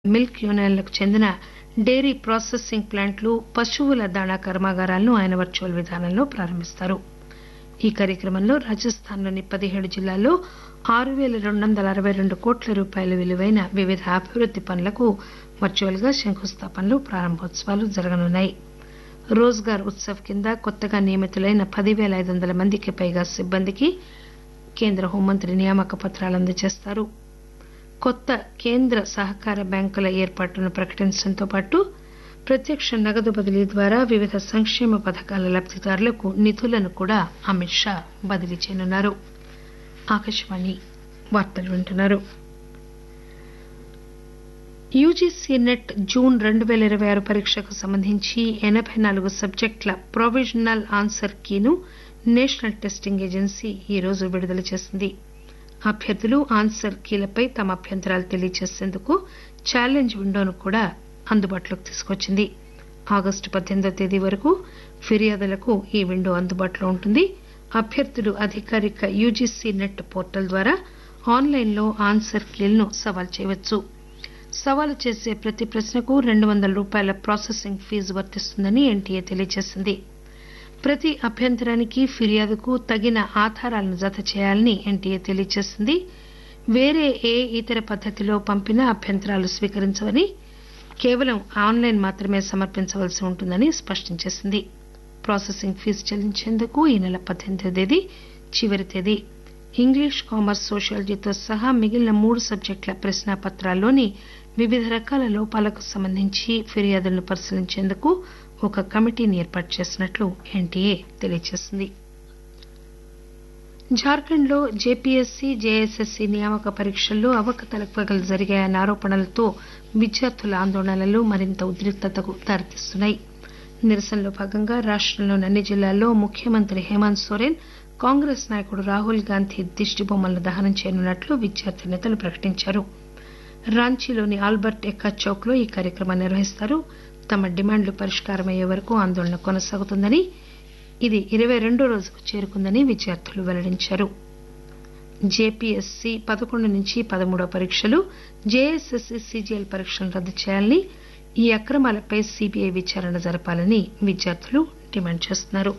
milk యూనియన్లకు చెందిన dairy processing ప్లాంట్లు పశువుల దాణా కర్మాగారాలను ఆయన వర్చువల్ విధానంలో ప్రారంభిస్తారు ఈ కార్యక్రమంలో రాజస్థాన్లోని పదిహేడు జిల్లాల్లో ఆరు పేల రెండు వందల అరవై రెండు కోట్ల రూపాయల విలువైన వివిధ అభివృద్ది పనులకు వర్చువల్ గా శంకుస్థాపనలు ప్రారంభోత్సవాలు జరగనున్నాయి రోజ్గార్ ఉత్సవ్ కింద కొత్తగా నియమితులైన పదివేల ఐదు వందల మందికి పైగా సిబ్బందికి కేంద్ర హోంమంత్రి నియామక పత్రాలు అందజేస్తారు కొత్త కేంద్ర సహకార బ్యాంకుల ఏర్పాటును ప్రకటించడంతో పాటు ప్రత్యక్ష నగదు బదిలీ ద్వారా వివిధ సంక్షేమ పథకాల లబ్దిదారులకు నిధులను కూడా అమిత్ షా బదిలీ చేయనున్నారు ఆకాశవాణి వార్తలు వింటున్నారు యూజీసీ నెట్ జూన్ రెండు పేల ఇరవై ఆరు పరీక్షకు సంబంధించి ఎనబై నాలుగు సబ్జెక్టుల ప్రొవిజనల్ ఆన్సర్ కీను నేషనల్ టెస్టింగ్ ఏజెన్సీ ఈరోజు విడుదల చేసింది అభ్యర్థులు ఆన్సర్ కీలపై తమ అభ్యంతరాలు తెలియజేసేందుకు ఛాలెంజ్ విండోను కూడా అందుబాటులోకి తీసుకొచ్చింది ఆగస్టు పద్దెనిమిదో తేదీ వరకు ఫిర్యాదులకు ఈ విండో అందుబాటులో ఉంటుంది అభ్యర్థులు అధికారిక యూజీసీ నెట్ పోర్టల్ ద్వారా ఆన్లైన్లో ఆన్సర్ కీలను సవాల్ చేయవచ్చు సవాలు చేసే ప్రతి ప్రశ్నకు రెండు వందల రూపాయల ప్రాసెసింగ్ ఫీజు వర్తిస్తుందని ఎన్టీఏ తెలియజేసింది ప్రతి అభ్యంతరానికి ఫిర్యాదుకు తగిన ఆధారాలను జత చేయాలని ఎన్టీఏ తెలియజేసింది వేరే ఏ ఇతర పద్దతిలో పంపిన అభ్యంతరాలు స్వీకరించవని కేవలం ఆన్లైన్ మాత్రమే సమర్పించవలసి ఉంటుందని స్పష్టం చేసింది ప్రాసెసింగ్ ఫీజు చెల్లించేందుకు ఈ నెల పద్దెనిమిదో తేదీ చివరి తేదీ ఇంగ్లీష్ కామర్స్ సోషియాలజీతో సహా మిగిలిన మూడు సబ్జెక్టుల ప్రశ్నాపత్రాల్లోని వివిధ రకాల లోపాలకు సంబంధించి ఫిర్యాదులను పరిశీలించేందుకు ఒక కమిటీని ఏర్పాటు చేసినట్లు ఎన్టీఏ తెలియజేసింది జార్ఖండ్ లో జేపీఎస్సీ జేఎస్ఎస్సీ నియామక పరీక్షల్లో అవకతవకలు జరిగాయన్న ఆరోపణలతో విద్యార్థుల ఆందోళనలు మరింత ఉద్రిక్తతకు దారితీస్తున్నాయి నిరసనలో భాగంగా రాష్టంలోని అన్ని జిల్లాల్లో ముఖ్యమంత్రి హేమంత్ సోరెన్ కాంగ్రెస్ నాయకుడు రాహుల్ గాంధీ దిష్టిబొమ్మలను దహనం చేయనున్నట్లు విద్యార్థి నేతలు ప్రకటించారు రాంచీలోని ఆల్బర్ట్ ఎక్కా చౌక్ లో ఈ కార్యక్రమాన్ని నిర్వహిస్తారు తమ డిమాండ్లు పరిష్కారమయ్యే వరకు ఆందోళన కొనసాగుతుందని ఇది ఇరవై రెండో రోజుకు చేరుకుందని విద్యార్థులు వెల్లడించారు జేపీఎస్సీ పదకొండు నుంచి పదమూడో పరీక్షలు జేఎస్ఎస్సీ సీజీఎల్ పరీక్షలను రద్దు చేయాలని ఈ అక్రమాలపై సీబీఐ విచారణ జరపాలని విద్యార్థులు డిమాండ్ చేస్తున్నారు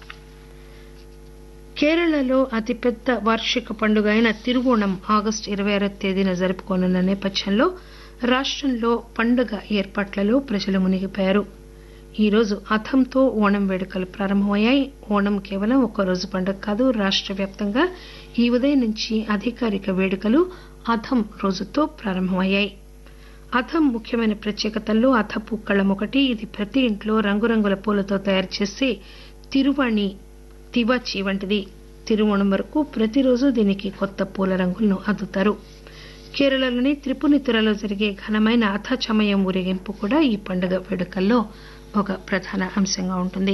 కేరళలో అతిపెద్ద వార్షిక పండుగ అయిన తిరువోణం ఆగస్టు ఇరవై ఆరో తేదీన జరుపుకోనున్న నేపథ్యంలో రాష్టంలో పండుగ ఏర్పాట్లలో ప్రజలు మునిగిపోయారు ఈరోజు అథంతో ఓణం వేడుకలు ప్రారంభమయ్యాయి ఓణం కేవలం ఒక్కరోజు పండుగ కాదు రాష్ట వ్యాప్తంగా ఈ ఉదయం నుంచి అధికారిక వేడుకలు అథం రోజుతో ప్రారంభమయ్యాయి అథం ముఖ్యమైన ప్రత్యేకతల్లో అథపు కళం ఒకటి ఇది ప్రతి ఇంట్లో రంగురంగుల పూలతో తయారు చేసే తిరువాణి తివాచి వంటిది తిరువోణం వరకు ప్రతిరోజు దీనికి కొత్త పూల రంగులను అద్దుతారు కేరళలోని త్రిపునితురలో జరిగే ఘనమైన అథచమయం ఊరేగింపు కూడా ఈ పండుగ వేడుకల్లో ఒక ప్రధాన అంశంగా ఉంటుంది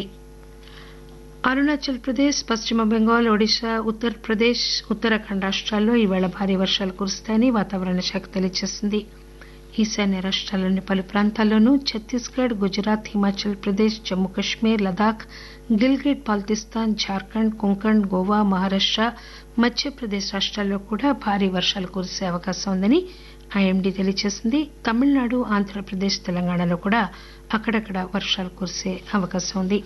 అరుణాచల్ ప్రదేశ్ పశ్చిమ బెంగాల్ ఒడిశా ఉత్తరప్రదేశ్ ఉత్తరాఖండ్ రాష్ట్రాల్లో ఈవేళ భారీ వర్షాలు కురుస్తాయని వాతావరణ శాఖ తెలియజేసింది ఈశాన్య రాష్ట్రాల్లోని పలు ప్రాంతాల్లోనూ ఛత్తీస్గఢ్ గుజరాత్ హిమాచల్ ప్రదేశ్ జమ్మూ కశ్మీర్ లదాఖ్ గిల్గిట్ బాల్తిస్తాన్ జార్ఖండ్ కొంకణ్ గోవా మహారాష్ట మధ్యప్రదేశ్ రాష్ట్రాల్లో కూడా భారీ వర్షాలు కురిసే అవకాశం ఉందని ఐఎండీ తెలియజేసింది తమిళనాడు ఆంధ్రప్రదేశ్ తెలంగాణలో కూడా అక్కడక్కడ వర్షాలు కురిసే అవకాశం ఉంది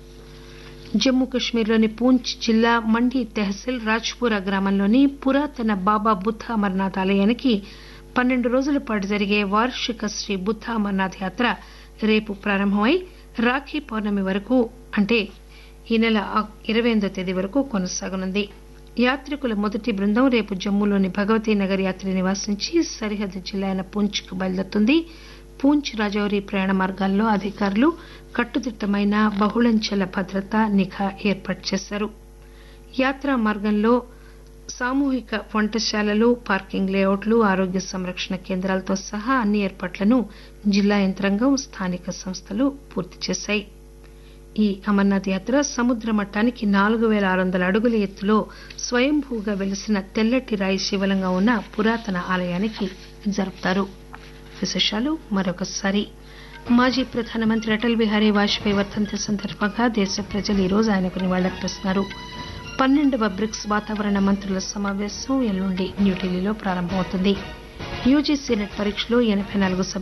జమ్మూ కశ్మీర్లోని పూంచ్ జిల్లా మండి తెహసిల్ రాజ్పురా గ్రామంలోని పురాతన బాబా బుద్ధ అమర్నాథ్ ఆలయానికి పన్నెండు రోజుల పాటు జరిగే వార్షిక శ్రీ బుద్ధ అమర్నాథ్ యాత్ర రేపు ప్రారంభమై రాఖీ పౌర్ణమి వరకు అంటే ఈ నెల ఇరవై ఎనిమిదో తేదీ వరకు కొనసాగనుంది యాత్రికుల మొదటి బృందం రేపు జమ్మూలోని భగవతీ నగర్ యాత్రి నివాస్ నుంచి సరిహద్దు జిల్లా అయిన పూంచ్ కు బయలుదేరుతుంది పూంచ్ రాజౌరి ప్రయాణ మార్గాల్లో అధికారులు కట్టుదిట్టమైన బహుళంచెల భద్రత నిఘా ఏర్పాటు చేశారు యాత్రా మార్గంలో సామూహిక వంటశాలలు పార్కింగ్ లేఅవుట్లు ఆరోగ్య సంరక్షణ కేంద్రాలతో సహా అన్ని ఏర్పాట్లను జిల్లా యంత్రాంగం స్థానిక సంస్థలు పూర్తి చేశాయి ఈ అమర్నాథ్ యాత్ర సముద్ర మట్టానికి నాలుగు పేల ఆరు వందల అడుగుల ఎత్తులో స్వయంభూగా వెలిసిన తెల్లటి రాయి శివలంగా ఉన్న పురాతన ఆలయానికి జరుపుతారు విశేషాలు మరొకసారి మాజీ ప్రధానమంత్రి అటల్ బిహారీ వాజ్పేయి వర్ధంతి సందర్భంగా దేశ ప్రజలు ఈరోజు ఆయనకు నివాళులర్పిస్తున్నారు పన్నెండవ బ్రిక్స్ వాతావరణ మంత్రుల సమావేశం ఎల్లుండి న్యూఢిల్లీలో ప్రారంభమవుతుంది యూజీసీ నెట్ పరీక్షలో ఎనబై నాలుగు